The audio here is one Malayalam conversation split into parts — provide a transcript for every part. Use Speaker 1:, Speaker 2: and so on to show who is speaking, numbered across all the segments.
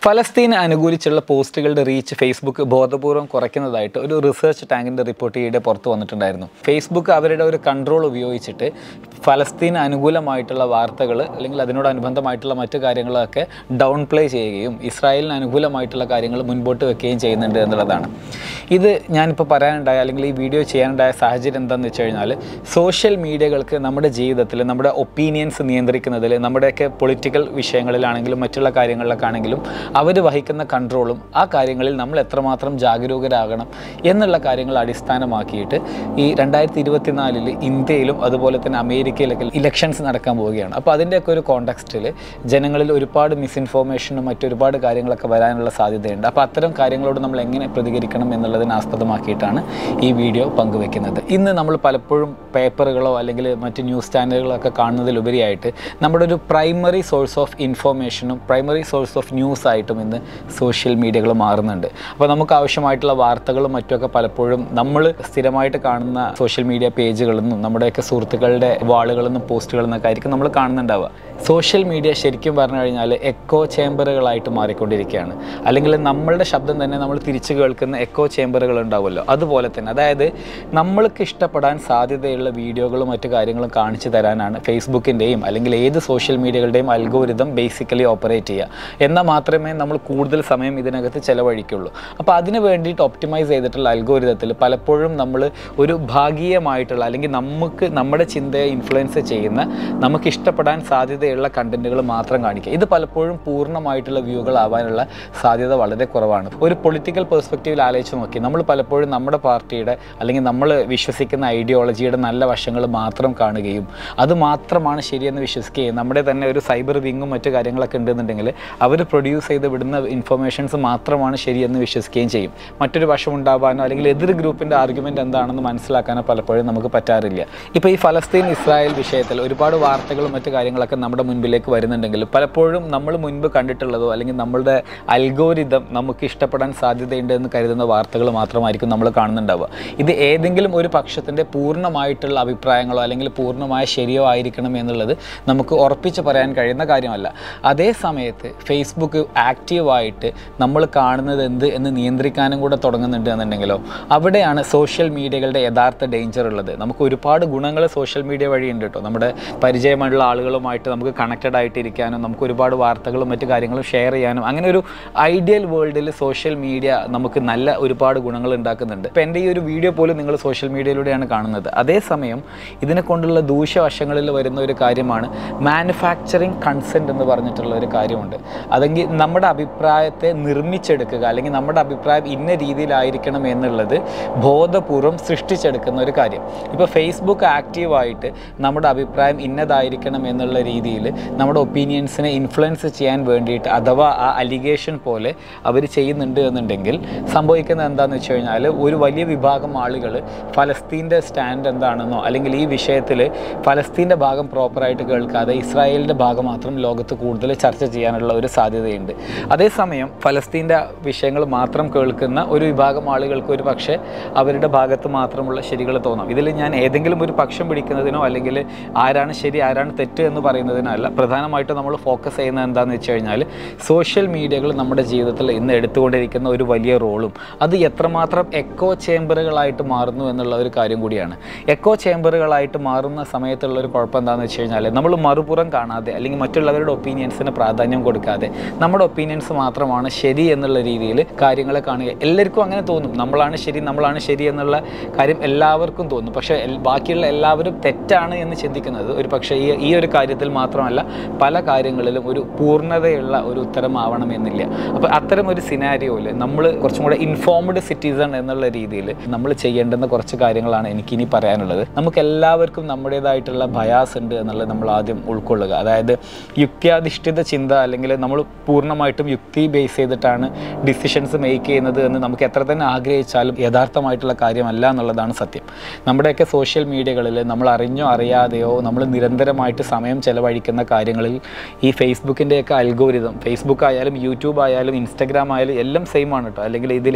Speaker 1: ഫലസ്തീനെ അനുകൂലിച്ചുള്ള പോസ്റ്റുകളുടെ റീച്ച് ഫേസ്ബുക്ക് ബോധപൂർവം കുറയ്ക്കുന്നതായിട്ട് ഒരു റിസർച്ച് ടാങ്കിൻ്റെ റിപ്പോർട്ട് ഈയിടെ പുറത്തു വന്നിട്ടുണ്ടായിരുന്നു ഫേസ്ബുക്ക് അവരുടെ ഒരു കൺട്രോൾ ഉപയോഗിച്ചിട്ട് ഫലസ്തീന് അനുകൂലമായിട്ടുള്ള വാർത്തകൾ അല്ലെങ്കിൽ അതിനോടനുബന്ധമായിട്ടുള്ള മറ്റു കാര്യങ്ങളൊക്കെ ഡൗൺ പ്ലേ ചെയ്യുകയും ഇസ്രായേലിന് അനുകൂലമായിട്ടുള്ള കാര്യങ്ങൾ മുൻപോട്ട് വെക്കുകയും ചെയ്യുന്നുണ്ട് എന്നുള്ളതാണ് ഇത് ഞാനിപ്പോൾ പറയാനുണ്ടായ അല്ലെങ്കിൽ ഈ വീഡിയോ ചെയ്യാനുണ്ടായ സാഹചര്യം എന്താണെന്ന് വെച്ച് കഴിഞ്ഞാൽ സോഷ്യൽ മീഡിയകൾക്ക് നമ്മുടെ ജീവിതത്തിൽ നമ്മുടെ ഒപ്പീനിയൻസ് നിയന്ത്രിക്കുന്നതിൽ നമ്മുടെയൊക്കെ പൊളിറ്റിക്കൽ വിഷയങ്ങളിലാണെങ്കിലും മറ്റുള്ള കാര്യങ്ങളിലൊക്കെ ആണെങ്കിലും അവർ വഹിക്കുന്ന കൺട്രോളും ആ കാര്യങ്ങളിൽ നമ്മൾ എത്രമാത്രം ജാഗരൂകരാകണം എന്നുള്ള കാര്യങ്ങൾ അടിസ്ഥാനമാക്കിയിട്ട് ഈ രണ്ടായിരത്തി ഇരുപത്തിനാലിൽ ഇന്ത്യയിലും അതുപോലെ തന്നെ അമേരിക്കയിലൊക്കെ ഇലക്ഷൻസ് നടക്കാൻ പോവുകയാണ് അപ്പോൾ അതിൻ്റെയൊക്കെ ഒരു കോണ്ടക്സ്റ്റിൽ ജനങ്ങളിൽ ഒരുപാട് മിസ്ഇൻഫോർമേഷനും മറ്റൊരുപാട് കാര്യങ്ങളൊക്കെ വരാനുള്ള സാധ്യതയുണ്ട് അപ്പോൾ അത്തരം കാര്യങ്ങളോട് നമ്മൾ എങ്ങനെ പ്രതികരിക്കണം എന്നുള്ളതിനെ ആസ്പദമാക്കിയിട്ടാണ് ഈ വീഡിയോ പങ്കുവെക്കുന്നത് ഇന്ന് നമ്മൾ പലപ്പോഴും പേപ്പറുകളോ അല്ലെങ്കിൽ മറ്റ് ന്യൂസ് ചാനലുകളോ ഒക്കെ കാണുന്നതിലുപരിയായിട്ട് നമ്മുടെ ഒരു പ്രൈമറി സോഴ്സ് ഓഫ് ഇൻഫോർമേഷനും പ്രൈമറി സോഴ്സ് ഓഫ് ന്യൂസ് ആയിട്ടും ഇന്ന് സോഷ്യൽ മീഡിയകൾ മാറുന്നുണ്ട് അപ്പോൾ നമുക്ക് ആവശ്യമായിട്ടുള്ള വാർത്തകളും മറ്റുമൊക്കെ പലപ്പോഴും നമ്മൾ സ്ഥിരമായിട്ട് കാണുന്ന സോഷ്യൽ മീഡിയ പേജുകളിൽ നിന്നും നമ്മുടെയൊക്കെ സുഹൃത്തുക്കളുടെ വാളുകളിൽ നിന്നും പോസ്റ്റുകളിൽ നിന്നൊക്കെ ആയിരിക്കും നമ്മൾ കാണുന്നുണ്ടാവുക സോഷ്യൽ മീഡിയ ശരിക്കും പറഞ്ഞു കഴിഞ്ഞാൽ എക്കോ ചേംബറുകളായിട്ട് മാറിക്കൊണ്ടിരിക്കുകയാണ് അല്ലെങ്കിൽ നമ്മളുടെ ശബ്ദം തന്നെ നമ്മൾ തിരിച്ചു കേൾക്കുന്ന എക്കോ ചേംബറുകൾ ഉണ്ടാവുമല്ലോ അതുപോലെ തന്നെ അതായത് നമ്മൾക്ക് ഇഷ്ടപ്പെടാൻ സാധ്യതയുള്ള വീഡിയോകളും മറ്റു കാര്യങ്ങളും കാണിച്ചു തരാനാണ് ഫേസ്ബുക്കിൻ്റെയും അല്ലെങ്കിൽ ഏത് സോഷ്യൽ മീഡിയകളുടെയും അൽഗോരിതം ബേസിക്കലി ഓപ്പറേറ്റ് ചെയ്യുക എന്നാൽ മാത്രമേ നമ്മൾ കൂടുതൽ സമയം ഇതിനകത്ത് ചിലവഴിക്കുള്ളൂ അപ്പോൾ അതിന് വേണ്ടിയിട്ട് ഒപ്റ്റിമൈസ് ചെയ്തിട്ടുള്ള അൽഗോരിതത്തിൽ പലപ്പോഴും നമ്മൾ ഒരു ഭാഗീയമായിട്ടുള്ള അല്ലെങ്കിൽ നമുക്ക് നമ്മുടെ ചിന്തയെ ഇൻഫ്ലുവൻസ് ചെയ്യുന്ന നമുക്ക് ഇഷ്ടപ്പെടാൻ സാധ്യതയുള്ള കണ്ടന്റുകൾ മാത്രം കാണിക്കുക ഇത് പലപ്പോഴും പൂർണ്ണമായിട്ടുള്ള വ്യൂകളാവാനുള്ള സാധ്യത വളരെ കുറവാണ് ഒരു പൊളിറ്റിക്കൽ പെർസ്പെക്റ്റീവിൽ ആലോചിച്ച് നോക്കി നമ്മൾ പലപ്പോഴും നമ്മുടെ പാർട്ടിയുടെ അല്ലെങ്കിൽ നമ്മൾ വിശ്വസിക്കുന്ന ഐഡിയോളജിയുടെ നല്ല വശങ്ങൾ മാത്രം കാണുകയും അത് മാത്രമാണ് ശരിയെന്ന് വിശ്വസിക്കുകയും നമ്മുടെ തന്നെ ഒരു സൈബർ വിങ്ങും മറ്റു കാര്യങ്ങളൊക്കെ ഉണ്ടെന്നുണ്ടെങ്കിൽ അവർ പ്രൊഡ്യൂസ് ചെയ്ത് വിടുന്ന ഇൻഫർമേഷൻസ് മാത്രമാണ് ശരിയെന്ന് വിശ്വസിക്കുകയും ചെയ്യും മറ്റൊരു വശം ഉണ്ടാവാനോ അല്ലെങ്കിൽ എതിർ ഗ്രൂപ്പിൻ്റെ ആർഗ്യുമെൻ്റ് എന്താണെന്ന് മനസ്സിലാക്കാനോ പലപ്പോഴും നമുക്ക് പറ്റാറില്ല ഇപ്പോൾ ഈ ഫലസ്തീൻ ഇസ്രായേൽ വിഷയത്തിൽ ഒരുപാട് വാർത്തകളും മറ്റു കാര്യങ്ങളൊക്കെ നമ്മുടെ മുൻപിലേക്ക് വരുന്നുണ്ടെങ്കിലും പലപ്പോഴും നമ്മൾ മുൻപ് കണ്ടിട്ടുള്ളതോ അല്ലെങ്കിൽ നമ്മളുടെ അൽഗോരിതം നമുക്ക് ഇഷ്ടപ്പെടാൻ സാധ്യതയുണ്ട് എന്ന് കരുതുന്ന വാർത്തകൾ മാത്രമായിരിക്കും നമ്മൾ കാണുന്നുണ്ടാവുക ഇത് ഏതെങ്കിലും ഒരു പക്ഷത്തിൻ്റെ പൂർണ്ണമായിട്ടുള്ള അഭിപ്രായങ്ങളോ അല്ലെങ്കിൽ പൂർണ്ണമായ ശരിയോ ആയിരിക്കണം എന്നുള്ളത് നമുക്ക് ഉറപ്പിച്ച് പറയാൻ കഴിയുന്ന കാര്യമല്ല അതേ സമയത്ത് ഫേസ്ബുക്ക് ആക്റ്റീവായിട്ട് നമ്മൾ കാണുന്നത് എന്ത് എന്ന് നിയന്ത്രിക്കാനും കൂടെ തുടങ്ങുന്നുണ്ട് എന്നുണ്ടെങ്കിലോ അവിടെയാണ് സോഷ്യൽ മീഡിയകളുടെ യഥാർത്ഥ ഡേഞ്ചർ ഉള്ളത് നമുക്ക് ഒരുപാട് ഗുണങ്ങൾ സോഷ്യൽ മീഡിയ വഴിയുണ്ട് കേട്ടോ നമ്മുടെ പരിചയമുള്ള ആളുകളുമായിട്ട് നമുക്ക് കണക്റ്റഡ് ആയിട്ടിരിക്കാനും നമുക്ക് ഒരുപാട് വാർത്തകളും മറ്റു കാര്യങ്ങളും ഷെയർ ചെയ്യാനും അങ്ങനെ ഒരു ഐഡിയൽ വേൾഡിൽ സോഷ്യൽ മീഡിയ നമുക്ക് നല്ല ഒരുപാട് ഗുണങ്ങൾ ഉണ്ടാക്കുന്നുണ്ട് ഇപ്പോൾ എൻ്റെ ഈ ഒരു വീഡിയോ പോലും നിങ്ങൾ സോഷ്യൽ മീഡിയയിലൂടെയാണ് കാണുന്നത് അതേസമയം ഇതിനെ കൊണ്ടുള്ള ദൂഷ്യവശങ്ങളിൽ വരുന്ന ഒരു കാര്യമാണ് മാനുഫാക്ചറിങ് കൺസെൻറ്റ് എന്ന് പറഞ്ഞിട്ടുള്ള ഒരു കാര്യമുണ്ട് അതെങ്കിൽ നമ്മുടെ അഭിപ്രായത്തെ നിർമ്മിച്ചെടുക്കുക അല്ലെങ്കിൽ നമ്മുടെ അഭിപ്രായം ഇന്ന രീതിയിലായിരിക്കണം എന്നുള്ളത് ബോധപൂർവം സൃഷ്ടിച്ചെടുക്കുന്ന ഒരു കാര്യം ഇപ്പോൾ ഫേസ്ബുക്ക് ആക്റ്റീവായിട്ട് നമ്മുടെ അഭിപ്രായം ഇന്നതായിരിക്കണം എന്നുള്ള രീതിയിൽ നമ്മുടെ ഒപ്പീനിയൻസിനെ ഇൻഫ്ലുവൻസ് ചെയ്യാൻ വേണ്ടിയിട്ട് അഥവാ ആ അലിഗേഷൻ പോലെ അവർ ചെയ്യുന്നുണ്ട് എന്നുണ്ടെങ്കിൽ സംഭവിക്കുന്നത് എന്താണെന്ന് വെച്ച് കഴിഞ്ഞാൽ ഒരു വലിയ വിഭാഗം ആളുകൾ ഫലസ്തീൻ്റെ സ്റ്റാൻഡ് എന്താണെന്നോ അല്ലെങ്കിൽ ഈ വിഷയത്തിൽ ഫലസ്തീൻ്റെ ഭാഗം പ്രോപ്പറായിട്ട് കേൾക്കാതെ ഇസ്രായേലിൻ്റെ ഭാഗം മാത്രം ലോകത്ത് കൂടുതൽ ചർച്ച ചെയ്യാനുള്ള ഒരു സാധ്യതയുണ്ട് അതേസമയം ഫലസ്തീൻ്റെ വിഷയങ്ങൾ മാത്രം കേൾക്കുന്ന ഒരു വിഭാഗം ആളുകൾക്ക് ഒരു പക്ഷേ അവരുടെ ഭാഗത്ത് മാത്രമുള്ള ശരികൾ തോന്നാം ഇതിൽ ഞാൻ ഏതെങ്കിലും ഒരു പക്ഷം പിടിക്കുന്നതിനോ അല്ലെങ്കിൽ ആരാണ് ശരി ആരാണ് തെറ്റ് എന്ന് പറയുന്നതിനോ അല്ല പ്രധാനമായിട്ടും നമ്മൾ ഫോക്കസ് ചെയ്യുന്നത് എന്താണെന്ന് വെച്ച് കഴിഞ്ഞാൽ സോഷ്യൽ മീഡിയകൾ നമ്മുടെ ജീവിതത്തിൽ ഇന്ന് എടുത്തുകൊണ്ടിരിക്കുന്ന ഒരു വലിയ റോളും അത് എത്രമാത്രം എക്കോ ചേംബറുകളായിട്ട് മാറുന്നു എന്നുള്ള ഒരു കാര്യം കൂടിയാണ് എക്കോ ചേംബറുകളായിട്ട് മാറുന്ന സമയത്തുള്ള ഒരു കുഴപ്പം എന്താണെന്ന് വെച്ച് കഴിഞ്ഞാൽ നമ്മൾ മറുപുറം കാണാതെ അല്ലെങ്കിൽ മറ്റുള്ളവരുടെ ഒപ്പീനിയൻസിന് പ്രാധാന്യം കൊടുക്കാതെ നമ്മുടെ ഒപ്പീനിയൻസ് മാത്രമാണ് ശരി എന്നുള്ള രീതിയിൽ കാര്യങ്ങളെ കാണുക എല്ലാവർക്കും അങ്ങനെ തോന്നും നമ്മളാണ് ശരി നമ്മളാണ് ശരി എന്നുള്ള കാര്യം എല്ലാവർക്കും തോന്നും പക്ഷേ എൽ- ബാക്കിയുള്ള എല്ലാവരും തെറ്റാണ് എന്ന് ചിന്തിക്കുന്നത് ഒരു പക്ഷേ ഈ ഈ ഒരു കാര്യത്തിൽ മാത്രമല്ല പല കാര്യങ്ങളിലും ഒരു പൂർണ്ണതയുള്ള ഒരു ഉത്തരമാവണമെന്നില്ല അപ്പോൾ അത്തരം ഒരു സിനാരിയോയിൽ നമ്മൾ കുറച്ചും കൂടെ ഇൻഫോംഡ് സിറ്റിസൺ എന്നുള്ള രീതിയിൽ നമ്മൾ ചെയ്യേണ്ടുന്ന കുറച്ച് കാര്യങ്ങളാണ് എനിക്കിനി പറയാനുള്ളത് നമുക്ക് എല്ലാവർക്കും നമ്മുടേതായിട്ടുള്ള ബയാസ് ഉണ്ട് എന്നുള്ളത് നമ്മൾ ആദ്യം ഉൾക്കൊള്ളുക അതായത് യുക്തിയാധിഷ്ഠിത ചിന്ത അല്ലെങ്കിൽ നമ്മൾ പൂർണ്ണമായിട്ടും യുക്തി ബേസ് ചെയ്തിട്ടാണ് ഡിസിഷൻസ് മേക്ക് ചെയ്യുന്നത് എന്ന് നമുക്ക് എത്ര തന്നെ ആഗ്രഹിച്ചാലും യഥാർത്ഥമായിട്ടുള്ള കാര്യമല്ല എന്നുള്ളതാണ് സത്യം നമ്മുടെയൊക്കെ സോഷ്യൽ മീഡിയകളിൽ നമ്മൾ അറിഞ്ഞോ അറിയാതെയോ നമ്മൾ നിരന്തരമായിട്ട് സമയം ചെലവഴിക്കുന്ന കാര്യങ്ങളിൽ ഈ ഫേസ്ബുക്കിൻ്റെയൊക്കെ അൽഗോരിതം ഫേസ്ബുക്ക് ആയാലും യൂട്യൂബ് ആയാലും ഇൻസ്റ്റഗ്രാം ആയാലും എല്ലാം സെയിം ആണ് കേട്ടോ അല്ലെങ്കിൽ ഇതിൽ ഏതെങ്കിലും ഒരു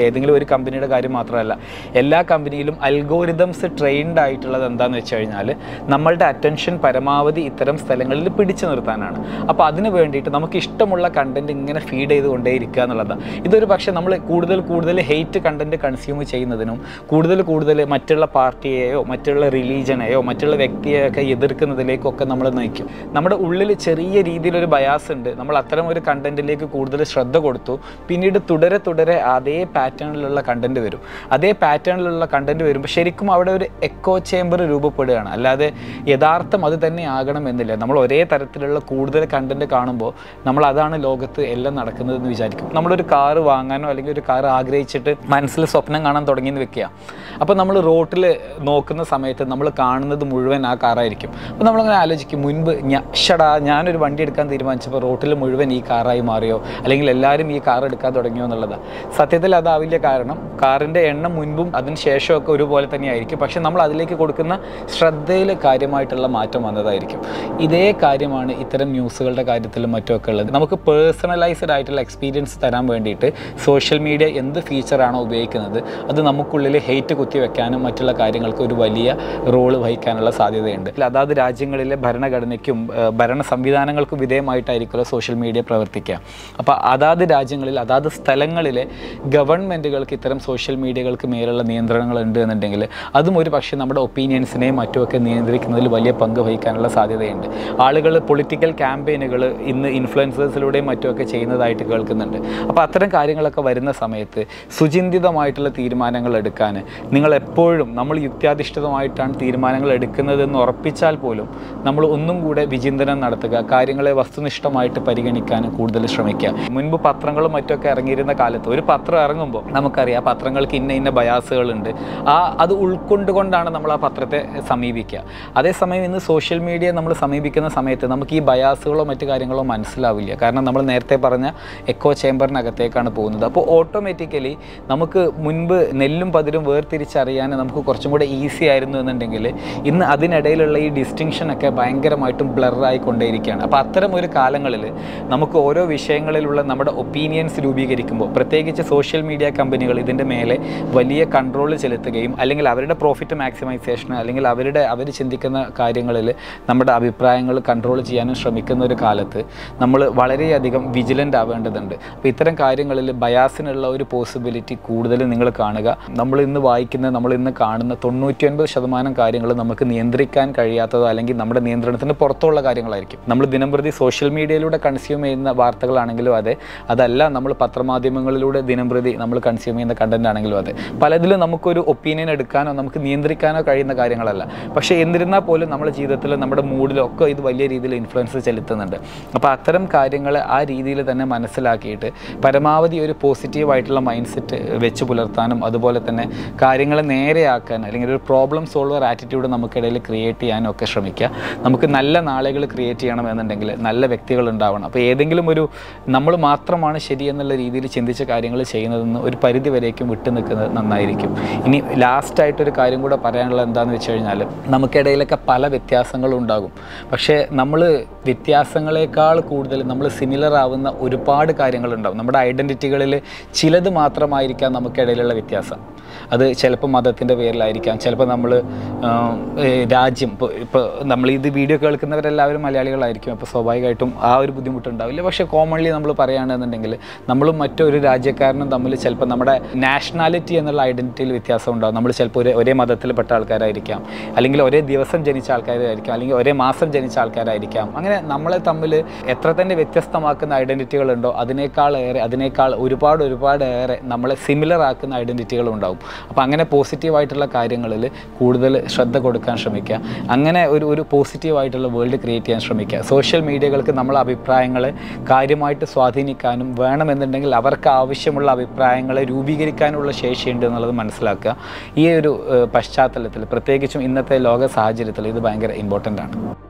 Speaker 1: കമ്പനിയുടെ കാര്യം മാത്രമല്ല എല്ലാ കമ്പനിയിലും അൽഗോരിതംസ് ട്രെയിൻഡ് ആയിട്ടുള്ളത് എന്താണെന്ന് വെച്ച് കഴിഞ്ഞാൽ നമ്മളുടെ അറ്റൻഷൻ പരമാവധി ഇത്തരം സ്ഥലങ്ങളിൽ പിടിച്ചു നിർത്താനാണ് അപ്പോൾ അതിന് വേണ്ടിയിട്ട് നമുക്ക് ഇഷ്ടമുള്ള കണ്ടന്റ് ഇങ്ങനെ ഫീഡ് ചെയ്തുകൊണ്ടേയിരിക്കുക എന്നുള്ളതാണ് ഇതൊരു പക്ഷേ നമ്മൾ കൂടുതൽ കൂടുതൽ ഹെയ്റ്റ് കണ്ടന്റ് കൺസ്യൂം ചെയ്യുന്നതിനും കൂടുതൽ കൂടുതൽ മറ്റുള്ള പാർട്ടിയെയോ മറ്റുള്ള റിലീജനെയോ മറ്റുള്ള വ്യക്തിയെയൊക്കെ എതിർക്കുന്നതിലേക്കൊക്കെ നമ്മൾ നയിക്കും നമ്മുടെ ഉള്ളിൽ ചെറിയ രീതിയിലൊരു ബയാസ് ഉണ്ട് നമ്മൾ അത്തരം ഒരു കണ്ടന്റിലേക്ക് കൂടുതൽ ശ്രദ്ധ കൊടുത്തു പിന്നീട് തുടരെ തുടരെ അതേ പാറ്റേണിലുള്ള കണ്ടന്റ് വരും അതേ പാറ്റേണിലുള്ള കണ്ടന്റ് വരുമ്പോൾ ശരിക്കും അവിടെ ഒരു എക്കോ ചേംബർ രൂപപ്പെടുകയാണ് അല്ലാതെ യഥാർത്ഥം അത് തന്നെ ആകണം എന്നില്ല നമ്മൾ ഒരേ തരത്തിലുള്ള കൂടുതൽ കണ്ടന്റ് കാണുമ്പോൾ നമ്മൾ അതാണ് ലോകത്ത് എല്ലാം നടക്കുന്നതെന്ന് വിചാരിക്കും നമ്മളൊരു കാറ് വാങ്ങാനോ അല്ലെങ്കിൽ ഒരു കാർ ആഗ്രഹിച്ചിട്ട് മനസ്സിൽ സ്വപ്നം കാണാൻ തുടങ്ങിയെന്ന് വെക്കുക അപ്പോൾ നമ്മൾ റോട്ടിൽ നോക്കുന്ന സമയത്ത് നമ്മൾ കാണുന്നത് മുഴുവൻ ആ കാറായിരിക്കും അപ്പോൾ നമ്മളിങ്ങനെ ആലോചിക്കും മുൻപ് ഞാ ഷടാ ഞാനൊരു വണ്ടി എടുക്കാൻ തീരുമാനിച്ചപ്പോൾ റോട്ടിൽ മുഴുവൻ ഈ കാറായി മാറിയോ അല്ലെങ്കിൽ എല്ലാവരും ഈ കാർ എടുക്കാൻ തുടങ്ങിയോ എന്നുള്ളതാണ് സത്യത്തിൽ അതാവില്ല കാരണം കാറിൻ്റെ എണ്ണം മുൻപും അതിന് ശേഷമൊക്കെ ഒരുപോലെ തന്നെയായിരിക്കും പക്ഷേ നമ്മൾ അതിലേക്ക് കൊടുക്കുന്ന ശ്രദ്ധയിൽ കാര്യമായിട്ടുള്ള മാറ്റം വന്നതായിരിക്കും ഇതേ കാര്യമാണ് ഇത്തരം ന്യൂസുകളുടെ കാര്യത്തിലും മറ്റുമൊക്കെ ഉള്ളത് നമുക്ക് പേഴ്സണലൈസ്ഡ് ആയിട്ടുള്ള എക്സ്പീരിയൻസ് തരാൻ വേണ്ടിയിട്ട് സോഷ്യൽ മീഡിയ എന്ത് ഫീച്ചറാണോ ഉപയോഗിക്കുന്നത് അത് നമുക്കുള്ളിൽ ഹെയ്റ്റ് കുത്തിവെക്കാനും മറ്റുള്ള കാര്യങ്ങൾക്ക് ഒരു വലിയ റോള് വഹിക്കാനുള്ള സാധ്യതയുണ്ട് അതാത് രാജ്യങ്ങളിലെ ഭരണഘടനയ്ക്കും ഏഹ്, ഭരണ സംവിധാനങ്ങൾക്കും വിധേയമായിട്ടായിരിക്കുമല്ലോ സോഷ്യൽ മീഡിയ പ്രവർത്തിക്കുക അപ്പോൾ അതാത് രാജ്യങ്ങളിൽ അതാത് സ്ഥലങ്ങളിലെ ഗവൺമെൻറ്റുകൾക്ക് ഇത്തരം സോഷ്യൽ മീഡിയകൾക്ക് മേലുള്ള നിയന്ത്രണങ്ങൾ ഉണ്ട് എന്നുണ്ടെങ്കിൽ അതും ഒരു പക്ഷേ നമ്മുടെ ഒപ്പീനിയൻസിനെയും മറ്റുമൊക്കെ നിയന്ത്രിക്കുന്നതിൽ വലിയ പങ്ക് വഹിക്കാനുള്ള സാധ്യതയുണ്ട് ആളുകൾ പൊളിറ്റിക്കൽ ക്യാമ്പയിനുകൾ ഇന്ന് ഇൻഫ്ലുവൻസേഴ്സിലൂടെയും മറ്റുമൊക്കെ ചെയ്യുന്നതായിട്ട് കേൾക്കുന്നുണ്ട് അപ്പോൾ അത്തരം കാര്യങ്ങളൊക്കെ വരുന്ന സമയത്ത് സുചിന്തിതമായിട്ടുള്ള തീരുമാനങ്ങൾ എടുക്കാൻ നിങ്ങൾ എപ്പോഴും നമ്മൾ യുക്തിയാധിഷ്ഠിതമായിട്ടാണ് തീരുമാനങ്ങൾ എടുക്കുന്നതെന്ന് ഉറപ്പിച്ചാൽ പോലും നമ്മൾ ഒന്നും കൂടെ വിചിന്തനം നടത്തുക കാര്യങ്ങളെ വസ്തുനിഷ്ഠമായിട്ട് പരിഗണിക്കാൻ കൂടുതൽ ശ്രമിക്കുക മുൻപ് പത്രങ്ങളും മറ്റൊക്കെ ഇറങ്ങിയിരുന്ന കാലത്ത് ഒരു പത്രം ഇറങ്ങുമ്പോൾ നമുക്കറിയാം ആ പത്രങ്ങൾക്ക് ഇന്ന ഇന്ന ബയാസുകളുണ്ട് ആ അത് ഉൾക്കൊണ്ടുകൊണ്ടാണ് നമ്മൾ ആ പത്രത്തെ സമീപിക്കുക അതേസമയം ഇന്ന് സോഷ്യൽ മീഡിയ നമ്മൾ സമീപിക്കുന്ന സമയത്ത് നമുക്ക് ഈ ബയാസുകളോ മറ്റു കാര്യങ്ങളോ മനസ്സിലാവില്ല കാരണം നമ്മൾ നേരത്തെ പറഞ്ഞ എക്കോ ചേംബറിനകത്തേക്കാണ് പോകുന്നത് അപ്പോൾ ഓട്ടോമാറ്റിക്കലി നമുക്ക് മുൻപ് നെല്ലും പതിരും വേർതിരിച്ചറിയാൻ നമുക്ക് കുറച്ചും കൂടെ ഈസി ആയിരുന്നു എന്നുണ്ടെങ്കിൽ ഇന്ന് അതിനിടയിലുള്ള ഈ ഡിസ്റ്റിങ്ഷനൊക്കെ ഭയങ്കരമായിട്ടും ബ്ലറായി കൊണ്ടേയിരിക്കുകയാണ് അപ്പോൾ അത്തരം ഒരു കാലങ്ങളിൽ നമുക്ക് ഓരോ വിഷയങ്ങളിലുള്ള നമ്മുടെ ഒപ്പീനിയൻസ് രൂപീകരിക്കുമ്പോൾ പ്രത്യേകിച്ച് സോഷ്യൽ മീഡിയ കമ്പനികൾ ഇതിൻ്റെ മേലെ വലിയ കൺട്രോൾ ചെലുത്തുകയും അല്ലെങ്കിൽ അവരുടെ പ്രോഫിറ്റ് മാക്സിമൈസേഷൻ അല്ലെങ്കിൽ അവരുടെ അവർ ചിന്തിക്കുന്ന കാര്യങ്ങളിൽ നമ്മുടെ അഭിപ്രായങ്ങൾ കൺട്രോൾ ചെയ്യാനും ശ്രമിക്കുന്ന ഒരു കാലത്ത് നമ്മൾ വളരെയധികം വിജിലൻ്റ് ആവേണ്ടതുണ്ട് അപ്പോൾ ഇത്തരം കാര്യങ്ങളിൽ ബയാസിനുള്ള ഒരു പോസിബിലിറ്റി കൂടുതൽ നിങ്ങൾ കാണുക നമ്മൾ ഇന്ന് വായിക്കുന്ന നമ്മൾ ഇന്ന് കാണുന്ന തൊണ്ണൂറ്റി ഒൻപത് ശതമാനം കാര്യങ്ങൾ നമുക്ക് നിയന്ത്രിക്കാൻ കഴിയാത്തതോ അല്ലെങ്കിൽ നമ്മുടെ നിയന്ത്രണത്തിന് പുറത്തുള്ള കാര്യങ്ങളായിരിക്കും നമ്മൾ ദിനംപ്രതി സോഷ്യൽ മീഡിയയിലൂടെ കൺസ്യൂം ചെയ്യുന്ന വാർത്തകളാണെങ്കിലും അതെ അതല്ല നമ്മൾ പത്രമാധ്യമങ്ങളിലൂടെ ദിനംപ്രതി നമ്മൾ കൺസ്യൂം ചെയ്യുന്ന കണ്ടന്റ് ആണെങ്കിലും അതെ പലതിലും നമുക്കൊരു ഒപ്പീനിയൻ എടുക്കാനോ നമുക്ക് നിയന്ത്രിക്കാനോ കഴിയുന്ന കാര്യങ്ങളല്ല പക്ഷേ എന്നിരുന്നാൽ പോലും നമ്മുടെ ജീവിതത്തിൽ നമ്മുടെ മൂഡിലും ഒക്കെ ഇത് വലിയ രീതിയിൽ ഇൻഫ്ലുവൻസ് ചെലുത്തുന്നുണ്ട് അപ്പോൾ അത്തരം കാര്യങ്ങളെ ആ രീതിയിൽ തന്നെ മനസ്സിലാക്കിയിട്ട് പരമാവധി ഒരു പോസിറ്റീവായിട്ടുള്ള മൈൻഡ് സെറ്റ് വെച്ച് പുലർത്താനും അതുപോലെ തന്നെ കാര്യങ്ങളെ നേരെയാക്കാൻ അല്ലെങ്കിൽ ഒരു പ്രോബ്ലം സോൾവർ ആറ്റിറ്റ്യൂഡ് നമുക്കിടയിൽ ക്രിയേറ്റ് ചെയ്യാനും ഒക്കെ ശ്രമിക്കുക നമുക്ക് നല്ല നാളുകൾ ക്രിയേറ്റ് ചെയ്യണമെന്നുണ്ടെങ്കിൽ നല്ല വ്യക്തികൾ ഉണ്ടാവണം അപ്പോൾ ഏതെങ്കിലും ഒരു നമ്മൾ മാത്രമാണ് ശരി എന്നുള്ള രീതിയിൽ ചിന്തിച്ച കാര്യങ്ങൾ ചെയ്യുന്നതെന്ന് ഒരു പരിധി വരേക്കും വിട്ടു നിൽക്കുന്നത് നന്നായിരിക്കും ഇനി ലാസ്റ്റായിട്ടൊരു കാര്യം കൂടെ പറയാനുള്ളത് എന്താണെന്ന് വെച്ച് കഴിഞ്ഞാൽ നമുക്കിടയിലൊക്കെ പല വ്യത്യാസങ്ങളും ഉണ്ടാകും പക്ഷേ നമ്മൾ വ്യത്യാസങ്ങളെക്കാൾ കൂടുതൽ നമ്മൾ സിമിലർ ആവുന്ന ഒരുപാട് കാര്യങ്ങളുണ്ടാവും നമ്മുടെ ഐഡൻറ്റിറ്റികളിൽ ചിലത് മാത്രമായിരിക്കാം നമുക്കിടയിലുള്ള വ്യത്യാസം അത് ചിലപ്പോൾ മതത്തിൻ്റെ പേരിലായിരിക്കാം ചിലപ്പോൾ നമ്മൾ രാജ്യം ഇപ്പോൾ ഇപ്പോൾ നമ്മൾ ഇത് വീഡിയോ കേൾക്കുന്നവരെല്ലാവരും മലയാളികളായിരിക്കും അപ്പോൾ സ്വാഭാവികമായിട്ടും ആ ഒരു ബുദ്ധിമുട്ടുണ്ടാവില്ല പക്ഷേ കോമൺലി നമ്മൾ പറയുകയാണെന്നുണ്ടെങ്കിൽ നമ്മളും മറ്റൊരു രാജ്യക്കാരനും തമ്മിൽ ചിലപ്പോൾ നമ്മുടെ നാഷണാലിറ്റി എന്നുള്ള ഐഡൻറ്റിറ്റിയിൽ വ്യത്യാസം ഉണ്ടാകും നമ്മൾ ചിലപ്പോൾ ഒരേ ഒരേ മതത്തിൽപ്പെട്ട ആൾക്കാരായിരിക്കാം അല്ലെങ്കിൽ ഒരേ ദിവസം ജനിച്ച ആൾക്കാരായിരിക്കാം അല്ലെങ്കിൽ ഒരേ മാസം ജനിച്ച ആൾക്കാരായിരിക്കാം അങ്ങനെ നമ്മളെ തമ്മിൽ എത്ര തന്നെ വ്യത്യസ്തമാക്കുന്ന ഐഡൻറ്റിറ്റികളുണ്ടോ അതിനേക്കാൾ ഏറെ അതിനേക്കാൾ ഒരുപാട് ഒരുപാട് ഏറെ നമ്മളെ സിമിലർ ആക്കുന്ന ഐഡൻറ്റിറ്റികളും ഉണ്ടാവും അപ്പോൾ അങ്ങനെ പോസിറ്റീവായിട്ടുള്ള കാര്യങ്ങളിൽ കൂടുതൽ ശ്രദ്ധ കൊടുക്കാൻ ശ്രമിക്കുക അങ്ങനെ ഒരു ഒരു പോസിറ്റീവായിട്ടുള്ള വേൾഡ് ക്രിയേറ്റ് ചെയ്യാൻ ശ്രമിക്കുക സോഷ്യൽ മീഡിയകൾക്ക് നമ്മളെ അഭിപ്രായങ്ങളെ കാര്യമായിട്ട് സ്വാധീനിക്കാനും വേണമെന്നുണ്ടെങ്കിൽ അവർക്ക് ആവശ്യമുള്ള അഭിപ്രായങ്ങളെ രൂപീകരിക്കാനുള്ള ശേഷിയുണ്ട് എന്നുള്ളത് മനസ്സിലാക്കുക ഈ ഒരു ഏഹ്, പശ്ചാത്തലത്തിൽ പ്രത്യേകിച്ചും ഇന്നത്തെ ലോക സാഹചര്യത്തിൽ ഇത് ഭയങ്കര ഇമ്പോർട്ടൻ്റ് ആണ്